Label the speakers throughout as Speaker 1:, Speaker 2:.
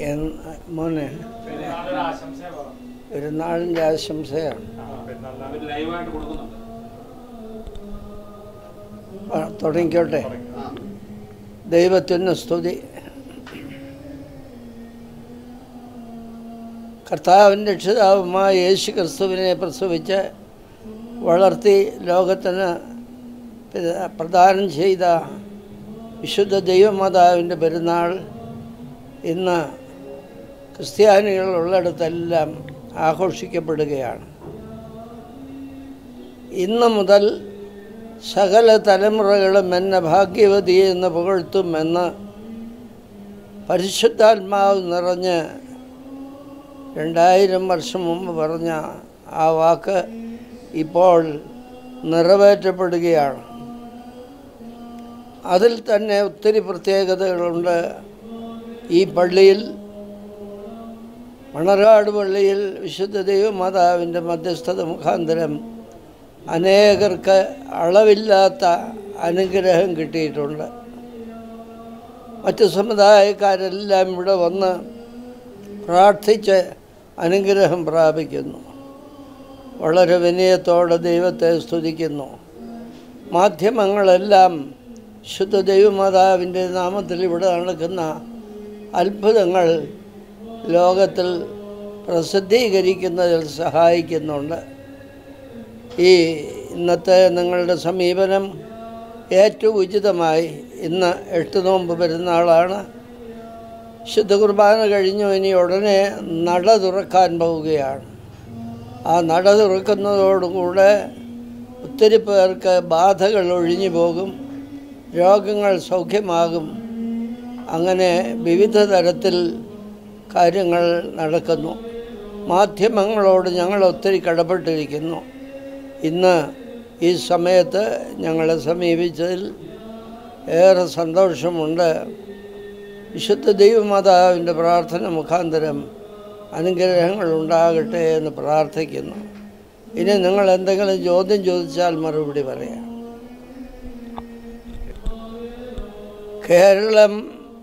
Speaker 1: എന്ന് മോനെ
Speaker 2: പെരുന്നാളിന്റെ ആശംസ പറഞ്ഞു
Speaker 1: പെരുന്നാളിൻ്റെ ആശംസയാണ്
Speaker 2: പെരുന്നാളിന് അവർ ലൈവായിട്ട് കൊടുക്കുന്നുണ്ട്
Speaker 1: ആ, തുടങ്ങിക്കോട്ടെ ദൈവത്തിന് സ്തുതി കർത്താവിൻ്റെ രക്ഷിതാവുമായ യേശു ക്രിസ്തുവിനെ പ്രസവിച്ച് വളർത്തി ലോകത്തിന് പിത- പ്രദാനം ചെയ്ത വിശുദ്ധ ദൈവമാതാവിൻ്റെ പെരുന്നാൾ ഇന്ന് ക്രിസ്ത്യാനികൾ ഉള്ളിടത്തെല്ലാം ആഘോഷിക്കപ്പെടുകയാണ് ഇന്ന് മുതൽ സകല തലമുറകളും എന്നെ ഭാഗ്യവതി എന്ന് പുകഴ്ത്തുമെന്ന് പരിശുദ്ധാത്മാവ് നിറഞ്ഞ് രണ്ടായിരം വർഷം മുമ്പ് പറഞ്ഞ ആ വാക്ക് ഇപ്പോൾ നിറവേറ്റപ്പെടുകയാണ് അതിൽ തന്നെ ഒത്തിരി പ്രത്യേകതകളുണ്ട് ഈ പള്ളിയിൽ മണർകാട് പള്ളിയിൽ വിശുദ്ധ ദൈവമാതാവിൻ്റെ മധ്യസ്ഥത മുഖാന്തരം അനേകർക്ക് അളവില്ലാത്ത അനുഗ്രഹം കിട്ടിയിട്ടുണ്ട് മറ്റ് സമുദായക്കാരെല്ലാം ഇവിടെ വന്ന് പ്രാർത്ഥിച്ച് അനുഗ്രഹം പ്രാപിക്കുന്നു വളരെ വിനയത്തോടെ ദൈവത്തെ സ്തുതിക്കുന്നു മാധ്യമങ്ങളെല്ലാം ശുദ്ധ ദൈവമാതാവിൻ്റെ നാമത്തിൽ ഇവിടെ നടക്കുന്ന അത്ഭുതങ്ങൾ ലോകത്തിൽ പ്രസിദ്ധീകരിക്കുന്നതിൽ സഹായിക്കുന്നുണ്ട് ഈ ഇന്നത്തെ നിങ്ങളുടെ സമീപനം ഏറ്റവും ഉചിതമായി ഇന്ന് എട്ട് നോമ്പ് പെരുന്നാളാണ് ശുദ്ധ കുർബാന കഴിഞ്ഞു ഇനി ഉടനെ നട തുറക്കാൻ പോവുകയാണ് ആ നട തുറക്കുന്നതോടുകൂടെ ഒത്തിരി പേർക്ക് ബാധകൾ ഒഴിഞ്ഞു പോകും രോഗങ്ങൾ സൗഖ്യമാകും അങ്ങനെ വിവിധ തരത്തിൽ കാര്യങ്ങൾ നടക്കുന്നു മാധ്യമങ്ങളോട് ഞങ്ങൾ ഒത്തിരി കടപ്പെട്ടിരിക്കുന്നു ഇന്ന് ഈ സമയത്ത് ഞങ്ങളെ സമീപിച്ചതിൽ ഏറെ സന്തോഷമുണ്ട് വിശുദ്ധ ദൈവമാതാവിൻ്റെ പ്രാർത്ഥന മുഖാന്തരം അനുഗ്രഹങ്ങൾ ഉണ്ടാകട്ടെ എന്ന് പ്രാർത്ഥിക്കുന്നു ഇനി നിങ്ങൾ എന്തെങ്കിലും ചോദ്യം ചോദിച്ചാൽ മറുപടി പറയാം കേരളം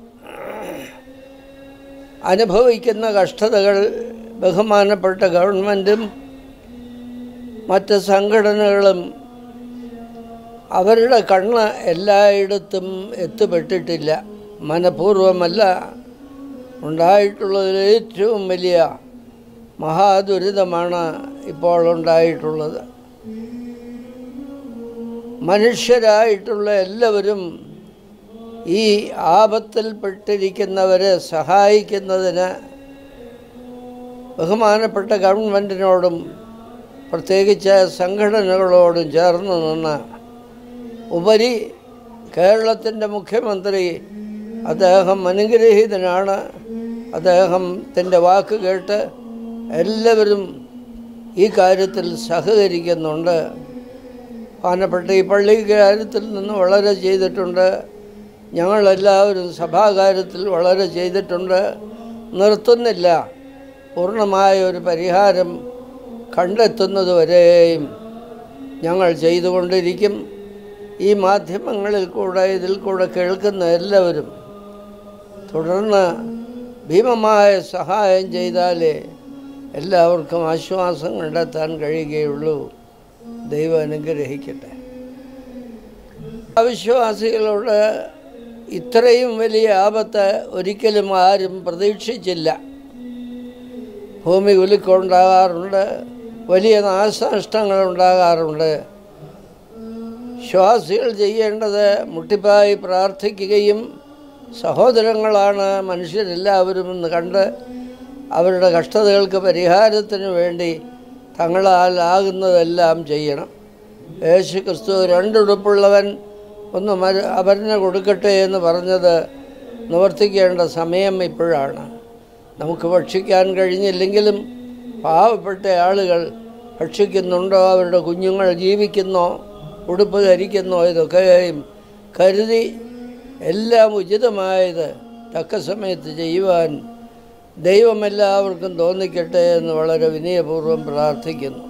Speaker 1: അനുഭവിക്കുന്ന കഷ്ടതകൾ ബഹുമാനപ്പെട്ട ഗവൺമെൻറ്റും മറ്റ് സംഘടനകളും അവരുടെ കണ്ണ് എല്ലായിടത്തും എത്തിപ്പെട്ടിട്ടില്ല മനഃപൂർവമല്ല ഉണ്ടായിട്ടുള്ളതിൽ ഏറ്റവും വലിയ മഹാദുരിതമാണ് ഇപ്പോൾ ഉണ്ടായിട്ടുള്ളത് മനുഷ്യരായിട്ടുള്ള എല്ലാവരും ഈ ആപത്തിൽപ്പെട്ടിരിക്കുന്നവരെ സഹായിക്കുന്നതിന് ബഹുമാനപ്പെട്ട ഗവൺമെൻറ്റിനോടും പ്രത്യേകിച്ച് സംഘടനകളോടും ചേർന്ന് നിന്ന് ഉപരി കേരളത്തിൻ്റെ മുഖ്യമന്ത്രി അദ്ദേഹം അനുഗ്രഹീതനാണ് അദ്ദേഹത്തിൻ്റെ വാക്ക് കേട്ട് എല്ലാവരും ഈ കാര്യത്തിൽ സഹകരിക്കുന്നുണ്ട് പ്രധാനപ്പെട്ട ഈ പള്ളി കാര്യത്തിൽ നിന്ന് വളരെ ചെയ്തിട്ടുണ്ട് ഞങ്ങളെല്ലാവരും സഭാകാര്യത്തിൽ വളരെ ചെയ്തിട്ടുണ്ട് നിർത്തുന്നില്ല പൂർണ്ണമായ ഒരു പരിഹാരം കണ്ടെത്തുന്നതുവരെയും ഞങ്ങൾ ചെയ്തുകൊണ്ടിരിക്കും ഈ മാധ്യമങ്ങളിൽ കൂടെ ഇതിൽ കൂടെ കേൾക്കുന്ന എല്ലാവരും തുടർന്ന് ഭീമമായ സഹായം ചെയ്താലേ എല്ലാവർക്കും ആശ്വാസം കണ്ടെത്താൻ കഴിയുകയുള്ളൂ ദൈവം അനുഗ്രഹിക്കട്ടെ അവിശ്വാസികളോട് ഇത്രയും വലിയ ആപത്ത് ഒരിക്കലും ആരും പ്രതീക്ഷിച്ചില്ല ഭൂമി ഉലുക്കുണ്ടാകാറുണ്ട് വലിയ നാശനഷ്ടങ്ങൾ ഉണ്ടാകാറുണ്ട് ശ്വാസികൾ ചെയ്യേണ്ടത് മുട്ടിപ്പായി പ്രാർത്ഥിക്കുകയും സഹോദരങ്ങളാണ് മനുഷ്യരെല്ലാവരും എന്ന് കണ്ട് അവരുടെ കഷ്ടതകൾക്ക് പരിഹാരത്തിന് വേണ്ടി തങ്ങളാൽ ആകുന്നതെല്ലാം ചെയ്യണം യേശു ക്രിസ്തു രണ്ടുടുപ്പുള്ളവൻ ഒന്ന് മര അവരനെ കൊടുക്കട്ടെ എന്ന് പറഞ്ഞത് നിവർത്തിക്കേണ്ട സമയം ഇപ്പോഴാണ് നമുക്ക് ഭക്ഷിക്കാൻ കഴിഞ്ഞില്ലെങ്കിലും പാവപ്പെട്ട ആളുകൾ ഭക്ഷിക്കുന്നുണ്ടോ അവരുടെ കുഞ്ഞുങ്ങൾ ജീവിക്കുന്നോ ഉടുപ്പ് ധരിക്കുന്നോ ഇതൊക്കെയും കരുതി എല്ലാം ഉചിതമായത് തക്ക സമയത്ത് ചെയ്യുവാൻ ദൈവം എല്ലാവർക്കും തോന്നിക്കട്ടെ എന്ന് വളരെ വിനയപൂർവ്വം പ്രാർത്ഥിക്കുന്നു